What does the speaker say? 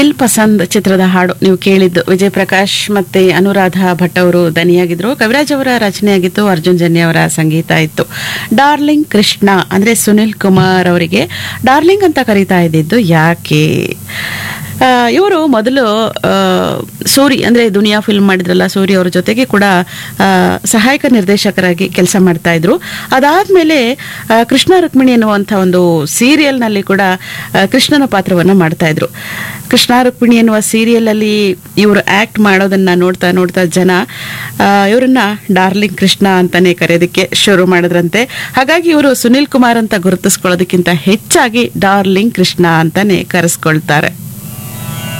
ದಿಲ್ ಪಸಂದ್ ಚಿತ್ರದ ಹಾಡು ನೀವು ಕೇಳಿದ್ದು ವಿಜಯ್ ಪ್ರಕಾಶ್ ಮತ್ತೆ ಅನುರಾಧ ಭಟ್ ಅವರು ದನಿಯಾಗಿದ್ರು ಕವಿರಾಜ್ ಅವರ ರಚನೆಯಾಗಿತ್ತು ಅರ್ಜುನ್ ಜನ್ಯ ಅವರ ಸಂಗೀತ ಇತ್ತು ಡಾರ್ಲಿಂಗ್ ಕೃಷ್ಣ ಅಂದ್ರೆ ಸುನಿಲ್ ಕುಮಾರ್ ಅವರಿಗೆ ಡಾರ್ಲಿಂಗ್ ಅಂತ ಕರೀತಾ ಇದ್ದಿದ್ದು ಯಾಕೆ ಇವರು ಮೊದಲು ಆ, ಸೂರಿ ಅಂದ್ರೆ ದುನಿಯಾ ಫಿಲ್ಮ್ ಮಾಡಿದ್ರಲ್ಲ ಸೂರಿ ಅವ್ರ ಜೊತೆಗೆ ಕೂಡ ಆ, ಸಹಾಯಕ ನಿರ್ದೇಶಕರಾಗಿ ಕೆಲಸ ಮಾಡ್ತಾ ಇದ್ರು ಅದಾದ್ಮೇಲೆ ಆ, ಕೃಷ್ಣ ರುಕ್ಮಿಣಿ ಎನ್ನುವಂಥ ಒಂದು ಸೀರಿಯಲ್ನಲ್ಲಿ ಕೂಡ ಆ, ಕೃಷ್ಣನ ಪಾತ್ರವನ್ನ ಮಾಡ್ತಾ ಇದ್ರು ಕೃಷ್ಣ ರುಕ್ಮಿಣಿ ಎನ್ನುವ ಸೀರಿಯಲ್ ಅಲ್ಲಿ ಇವರು ಆಕ್ಟ್ ಮಾಡೋದನ್ನ ನೋಡ್ತಾ ನೋಡ್ತಾ ಜನ ಆ, ಇವರನ್ನ ಡಾರ್ಲಿಂಗ್ ಕೃಷ್ಣ ಅಂತಾನೆ ಕರೆಯೋದಕ್ಕೆ ಶುರು ಮಾಡಿದ್ರಂತೆ ಹಾಗಾಗಿ ಇವರು ಸುನಿಲ್ ಕುಮಾರ್ ಅಂತ ಗುರುತಿಸ್ಕೊಳ್ಳೋದಕ್ಕಿಂತ ಹೆಚ್ಚಾಗಿ ಡಾರ್ಲಿಂಗ್ ಕೃಷ್ಣ ಅಂತಾನೆ ಕರೆಸ್ಕೊಳ್ತಾರೆ